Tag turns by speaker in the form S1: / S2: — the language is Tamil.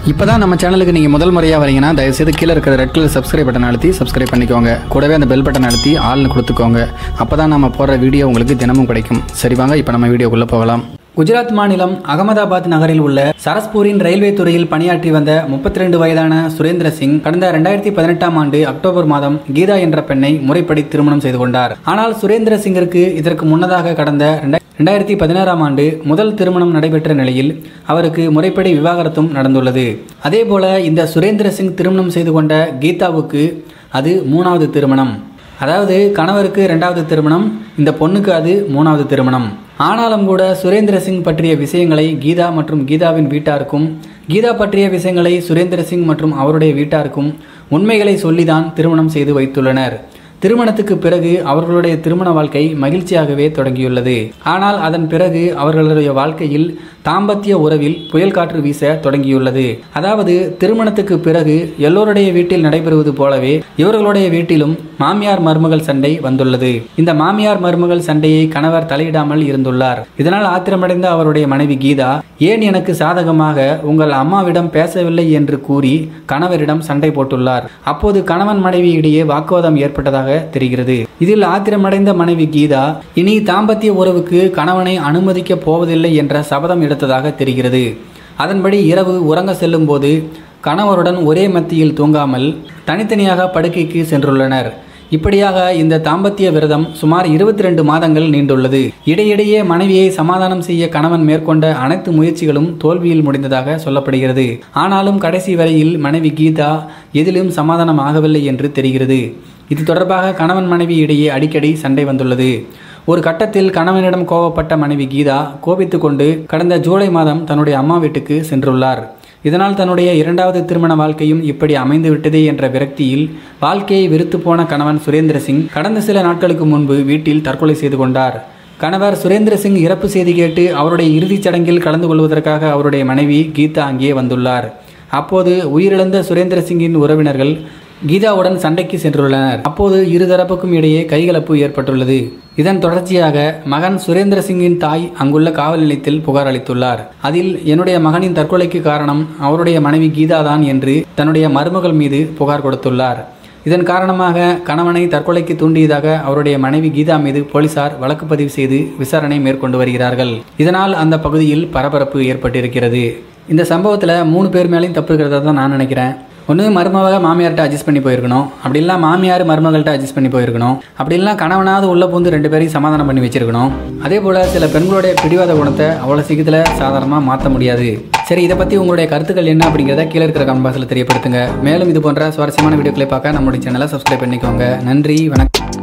S1: இப்போ தான் நம்ம சேனலுக்கு நீங்கள் முதல் முறையாக வரீங்கன்னா தயவுசெய்து கீழே இருக்கிற ரெட் கலர் சப்ஸ்கிரைப் பட்டன் அழுத்தி சப்ஸ்கிரைப் பண்ணிக்கோங்க கூடவே அந்த பெல் பட்டன் அழுத்தி ஆள்னு கொடுத்துக்கோங்க அப்போ தான் நம்ம போடுற வீடியோ உங்களுக்கு தினமும் கிடைக்கும் சரி வாங்க இப்போ நம்ம வீடியோக்குள்ளே போகலாம் குஜராத் மாநிலம் அகமதாபாத் நகரில் உள்ள சரஸ்பூரின் ரயில்வே துறையில் பணியாற்றி வந்த 32 வயதான சுரேந்திர சிங் கடந்த ரெண்டாயிரத்தி பதினெட்டாம் ஆண்டு அக்டோபர் மாதம் கீதா என்ற பெண்ணை முறைப்படி திருமணம் செய்து கொண்டார் ஆனால் சுரேந்திர சிங்கிற்கு இதற்கு முன்னதாக கடந்த ரெண்டாயிரத்தி பதினாறாம் ஆண்டு முதல் திருமணம் நடைபெற்ற நிலையில் அவருக்கு முறைப்படி விவாகரத்தும் நடந்துள்ளது அதேபோல இந்த சுரேந்திர சிங் திருமணம் செய்து கொண்ட கீதாவுக்கு அது மூணாவது திருமணம் அதாவது கணவருக்கு ரெண்டாவது திருமணம் இந்த பொண்ணுக்கு அது மூணாவது திருமணம் ஆனாலும் கூட சுரேந்திர சிங் பற்றிய விஷயங்களை கீதா மற்றும் கீதாவின் வீட்டாருக்கும் கீதா பற்றிய விஷயங்களை சுரேந்திர சிங் மற்றும் அவருடைய வீட்டாருக்கும் உண்மைகளை சொல்லிதான் திருமணம் செய்து வைத்துள்ளனர் திருமணத்துக்கு பிறகு அவர்களுடைய திருமண வாழ்க்கை மகிழ்ச்சியாகவே தொடங்கியுள்ளது ஆனால் அதன் பிறகு அவர்களுடைய வாழ்க்கையில் தாம்பத்திய உறவில் புயல் காற்று வீச தொடங்கியுள்ளது அதாவது திருமணத்துக்கு பிறகு எல்லோருடைய வீட்டில் நடைபெறுவது போலவே இவர்களுடைய வீட்டிலும் மாமியார் மருமகள் சண்டை வந்துள்ளது இந்த மாமியார் மருமகள் சண்டையை கணவர் தலையிடாமல் இருந்துள்ளார் இதனால் ஆத்திரமடைந்த அவருடைய மனைவி கீதா ஏன் எனக்கு சாதகமாக உங்கள் அம்மாவிடம் பேசவில்லை என்று கூறி கணவரிடம் சண்டை போட்டுள்ளார் அப்போது கணவன் மனைவி இடையே வாக்குவாதம் ஏற்பட்டதாக தெரிகிறது இதில் ஆத்திரமடைந்த மனைவி கீதா இனி தாம்பத்திய உறவுக்கு கணவனை அனுமதிக்க போவதில்லை என்ற சபதம் எடுத்ததாக தெரிகிறது அதன்படி இரவு உறங்க செல்லும் போது கணவருடன் ஒரே மத்தியில் தூங்காமல் தனித்தனியாக படுக்கைக்கு சென்றுள்ளனர் இப்படியாக இந்த தாம்பத்திய விரதம் சுமார் இருபத்தி ரெண்டு மாதங்கள் நீண்டுள்ளது இடையிடையே மனைவியை சமாதானம் செய்ய கணவன் மேற்கொண்ட அனைத்து முயற்சிகளும் தோல்வியில் முடிந்ததாக சொல்லப்படுகிறது ஆனாலும் கடைசி வரையில் மனைவி கீதா எதிலும் சமாதானம் ஆகவில்லை என்று தெரிகிறது இது தொடர்பாக கணவன் மனைவி இடையே அடிக்கடி சண்டை வந்துள்ளது ஒரு கட்டத்தில் கணவனிடம் கோபப்பட்ட மனைவி கீதா கோபித்து கொண்டு கடந்த ஜூலை மாதம் தன்னுடைய அம்மா வீட்டுக்கு சென்றுள்ளார் இதனால் தன்னுடைய இரண்டாவது திருமண வாழ்க்கையும் இப்படி அமைந்து விட்டதே என்ற விரக்தியில் வாழ்க்கையை வெறுத்து போன கணவன் சுரேந்திர சிங் கடந்த சில நாட்களுக்கு முன்பு வீட்டில் தற்கொலை செய்து கொண்டார் கணவர் சுரேந்திர சிங் இறப்பு செய்தி கேட்டு அவருடைய இறுதிச் சடங்கில் கலந்து கொள்வதற்காக அவருடைய மனைவி கீதா அங்கே வந்துள்ளார் அப்போது உயிரிழந்த சுரேந்திர சிங்கின் உறவினர்கள் கீதாவுடன் சண்டைக்கு சென்றுள்ளனர் அப்போது இருதரப்புக்கும் இடையே கைகலப்பு ஏற்பட்டுள்ளது இதன் தொடர்ச்சியாக மகன் சுரேந்திர சிங்கின் தாய் அங்குள்ள காவல் நிலையத்தில் புகார் அளித்துள்ளார் அதில் என்னுடைய மகனின் தற்கொலைக்கு காரணம் அவருடைய மனைவி கீதா தான் என்று தன்னுடைய மருமகள் மீது புகார் கொடுத்துள்ளார் இதன் காரணமாக கணவனை தற்கொலைக்கு தூண்டியதாக அவருடைய மனைவி கீதா மீது போலீசார் வழக்கு பதிவு செய்து விசாரணை மேற்கொண்டு வருகிறார்கள் இதனால் அந்த பகுதியில் பரபரப்பு ஏற்பட்டிருக்கிறது இந்த சம்பவத்தில் மூணு பேர் மேலேயும் தப்பு இருக்கிறதா தான் நான் நினைக்கிறேன் ஒன்று மருமக மாமியார்கிட்ட அட்ஜஸ்ட் பண்ணி போயிருக்கணும் அப்படி இல்லை மாமியார் மருமகள்கிட்ட அட்ஜஸ்ட் பண்ணி போயிருக்கணும் அப்படி இல்லை கணவனாவது உள்ள பூந்து ரெண்டு பேரையும் சமாதானம் பண்ணி வச்சிருக்கணும் அதே போல் சில பெண்களுடைய பிடிவாத குணத்தை அவ்வளோ சீக்கிரத்தில் சாதாரணமாக மாற்ற முடியாது சரி இதை பற்றி உங்களுடைய கருத்துக்கள் என்ன அப்படிங்கிறத கீழே இருக்கிற கமெண்ட் பாக்ஸில் தெரியப்படுத்துங்க மேலும் இது போன்ற சுவாரஸ்யமான வீடியோக்களை பார்க்க நம்மளுடைய சேனலை சப்ஸ்கிரைப் பண்ணிக்கோங்க நன்றி வணக்கம்